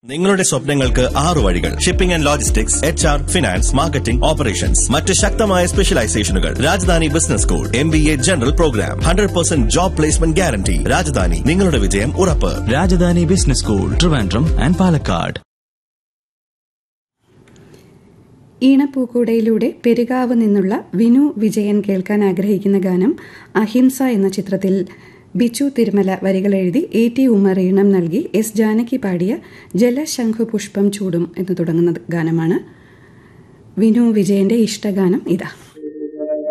നിങ്ങളുടെ സ്വപ്നങ്ങൾക്ക് ആറു വഴികൾ shipping and logistics H R finance marketing operations മറ്റ് ശക്തമായ സ്പെഷ്യലൈസേഷനുകൾ Rajadhani business school M B A general program hundred percent job placement guarantee Rajadhani നിങ്ങളുടെ വിജയം ഉറപ്പ് Rajadhani business school Trivandrum and Palakkad ഈണപ്പൂക്കൂടയിലൂടെ പെരുകാവ് നിന്നുള്ള വിനു വിജയൻ കേൾക്കാൻ ആഗ്രഹിക്കുന്ന ഗാനം അഹിംസ എന്ന ചിത്രത്തിൽ ബിച്ചു തിരുമല വരികൾ എഴുതി എ ടി ഉമർ ഈണം നൽകി എസ് ജാനകി പാടിയ ജലശംഖു പുഷ്പം ചൂടും എന്ന് തുടങ്ങുന്ന ഗാനമാണ് വിനു വിജയന്റെ ഇഷ്ടഗാനം ഇതാ